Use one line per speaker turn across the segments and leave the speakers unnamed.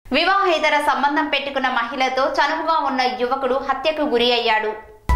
వివాహేతర సంబంధం పెట్టుకున్న మహిళతో చనువుగా ఉన్న యువకుడు హత్యకు గురి అయ్యాడు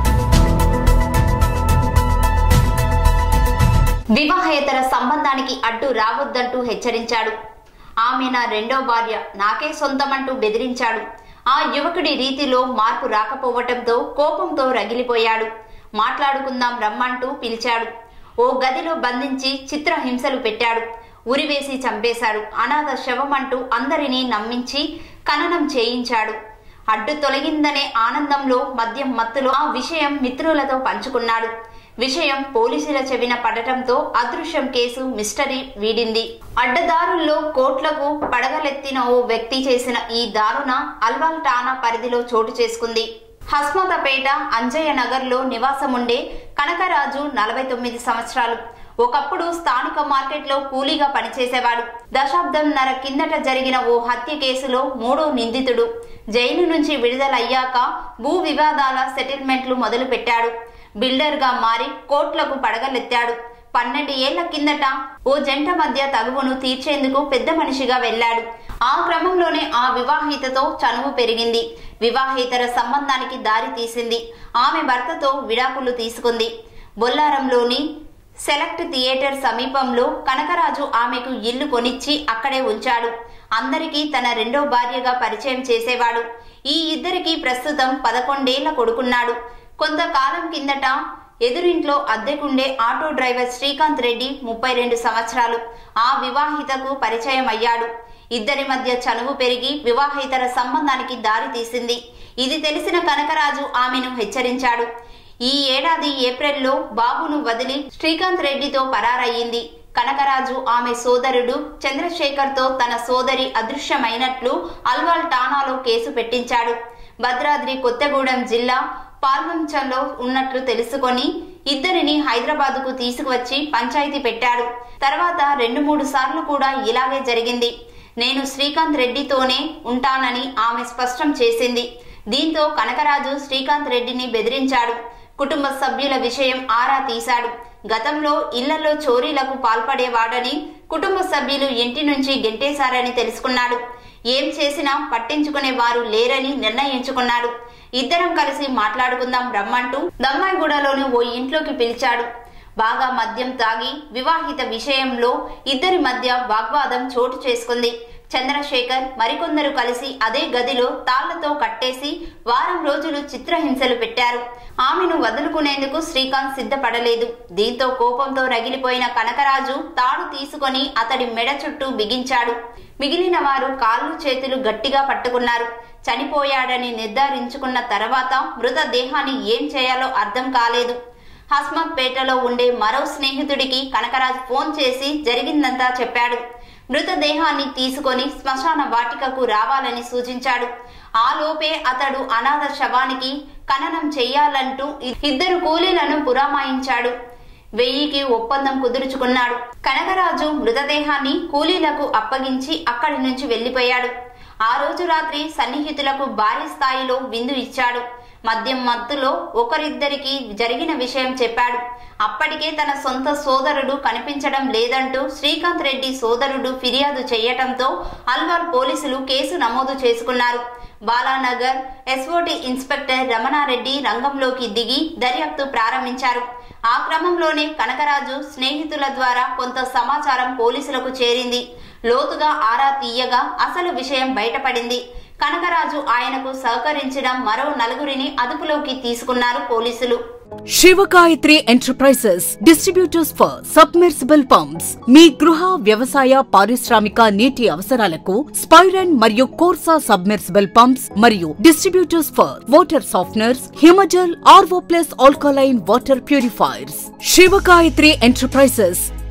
వివాహేతర సంబంధానికి అడ్డు రావద్దంటూ హెచ్చరించాడు ఆమె నా రెండో భార్య నాకే సొంతమంటూ బెదిరించాడు ఆ యువకుడి రీతిలో మార్పు రాకపోవటంతో కోపంతో రగిలిపోయాడు మాట్లాడుకుందాం రమ్మంటూ పిలిచాడు ఓ గదిలో బంధించి చిత్రహింసలు పెట్టాడు ఉరివేసి చంపేశాడు అనాథ శవమంటూ అందరినీ నమ్మించి ఖననం చేయించాడు అడ్డు తొలగిందనే ఆనందంలో మద్యం మత్తులో ఆ విషయం మిత్రులతో పంచుకున్నాడు విషయం పోలీసుల చెవిన పడటంతో అదృశ్యం కేసు మిస్టరీ వీడింది అడ్డదారుల్లో కోట్లకు పడగలెత్తిన ఓ వ్యక్తి చేసిన ఈ దారుణ అల్వాల్ టానా పరిధిలో చోటు చేసుకుంది హస్మతపేట అంజయ్య నగర్లో నివాసముండే కనకరాజు నలభై తొమ్మిది సంవత్సరాలు ఒకప్పుడు స్థానిక మార్కెట్లో కూలీగా పనిచేసేవాడు దశాబ్దంన్నర కిందట జరిగిన ఓ హత్య కేసులో మూడో నిందితుడు జైలు నుంచి విడుదలయ్యాక భూ వివాదాల సెటిల్మెంట్లు మొదలు పెట్టాడు బిల్డర్గా మారి కోట్లకు పడగలెత్తాడు పన్నెండు ఏళ్ల కిందట ఓ జంట మధ్య తగువును తీర్చేందుకు పెద్ద మనిషిగా వెళ్ళాడు ఆ క్రమంలోనే ఆ వివాహితతో చనువు పెరిగింది వివాహేతర సంబంధానికి దారి తీసింది ఆమె భర్తతో విడాకులు తీసుకుంది బొల్లారంలోని సెలెక్ట్ థియేటర్ సమీపంలో కనకరాజు ఆమెకు ఇల్లు కొనిచ్చి అక్కడే ఉంచాడు అందరికీ తన రెండో భార్యగా పరిచయం చేసేవాడు ఈ ఇద్దరికి ప్రస్తుతం పదకొండేళ్ల కొడుకున్నాడు కొంతకాలం కిందట ఎదురింట్లో అద్దెకుండే ఆటో డ్రైవర్ శ్రీకాంత్ రెడ్డి ముప్పై రెండు సంవత్సరాలు ఆ వివాహితకు పరిచయం అయ్యాడు ఇద్దరి మధ్య చనువు పెరిగి వివాహేతర సంబంధానికి దారి తీసింది ఇది తెలిసిన కనకరాజు ఆమెను హెచ్చరించాడు ఈ ఏడాది ఏప్రిల్లో బాబును వదిలి శ్రీకాంత్ రెడ్డితో పరారయ్యింది కనకరాజు ఆమె సోదరుడు చంద్రశేఖర్తో తన సోదరి అదృశ్యమైనట్లు అల్వాల్ టానాలో కేసు పెట్టించాడు భద్రాద్రి కొత్తగూడెం జిల్లా పాల్వంచంలో ఉన్నట్లు తెలుసుకొని ఇద్దరిని హైదరాబాదుకు తీసుకువచ్చి పంచాయతీ పెట్టాడు తర్వాత రెండు మూడు సార్లు కూడా ఇలాగే జరిగింది నేను శ్రీకాంత్ రెడ్డితోనే ఉంటానని ఆమె స్పష్టం చేసింది దీంతో కనకరాజు శ్రీకాంత్ రెడ్డిని బెదిరించాడు కుటుంబ సభ్యుల విషయం ఆరా తీశాడు గతంలో ఇళ్లలో చోరీలకు పాల్పడేవాడని కుటుంబ సభ్యులు ఇంటి నుంచి గెంటేశారని తెలుసుకున్నాడు ఏం చేసినా పట్టించుకునే వారు లేరని నిర్ణయించుకున్నాడు ఇద్దరం కలిసి మాట్లాడుకుందాం రమ్మంటూ దమ్మాయిగూడలోని ఓ ఇంట్లోకి పిలిచాడు బాగా మద్యం తాగి వివాహిత విషయంలో ఇద్దరి మధ్య వాగ్వాదం చోటు చేసుకుంది చంద్రశేఖర్ మరికొందరు కలిసి అదే గదిలో తాళ్లతో కట్టేసి వారం రోజులు చిత్రహింసలు పెట్టారు ఆమెను వదులుకునేందుకు శ్రీకాంత్ సిద్ధపడలేదు దీంతో కోపంతో రగిలిపోయిన కనకరాజు తాడు తీసుకొని అతడి మెడ చుట్టూ బిగించాడు మిగిలిన వారు కాళ్ళు చేతులు గట్టిగా పట్టుకున్నారు చనిపోయాడని నిర్ధారించుకున్న తర్వాత మృతదేహాన్ని ఏం చేయాలో అర్థం కాలేదు హస్మత్ పేటలో ఉండే మరో స్నేహితుడికి కనకరాజు ఫోన్ చేసి జరిగిందంతా చెప్పాడు మృతదేహాన్ని తీసుకొని శ్మశాన వాటికకు రావాలని సూచించాడు ఆ లోపే అతడు అనాథ శవానికి ఖననం చెయ్యాలంటూ ఇద్దరు కూలీలను పురామాయించాడు వెయ్యికి ఒప్పందం కుదుర్చుకున్నాడు కనకరాజు మృతదేహాన్ని కూలీలకు అప్పగించి అక్కడి నుంచి వెళ్లిపోయాడు ఆ రోజు రాత్రి సన్నిహితులకు భారీ స్థాయిలో విందు ఇచ్చాడు మద్యం మత్తులో ఒకరిద్దరికి జరిగిన విషయం చెప్పాడు అప్పటికే తన సొంత సోదరుడు కనిపించడం లేదంటూ శ్రీకాంత్ రెడ్డి సోదరుడు ఫిర్యాదు చేయటంతో అల్వాల్ పోలీసులు కేసు నమోదు చేసుకున్నారు బాలానగర్ ఎస్ఓటి ఇన్స్పెక్టర్ రమణారెడ్డి రంగంలోకి దిగి దర్యాప్తు ప్రారంభించారు ఆ క్రమంలోనే కనకరాజు స్నేహితుల ద్వారా కొంత సమాచారం పోలీసులకు చేరింది లోతుగా ఆరా తీయగా అసలు విషయం బయటపడింది కనకరాజు ఆయనకు సహకరించిన మరో నలుగురిని అదుపులోకి తీసుకున్నారు పోలీసులు
Sivagayatri enterprises distributors for submersible pumps మీ గృహ వ్యవసాయ పారిశ్రామిక నీటి అవసరాలకు స్పైరన్ మరియు కోర్సా సబ్మెర్సిబుల్ పంప్స్ మరియు distributors for water softeners Himajal RO plus alkaline water purifiers Sivagayatri enterprises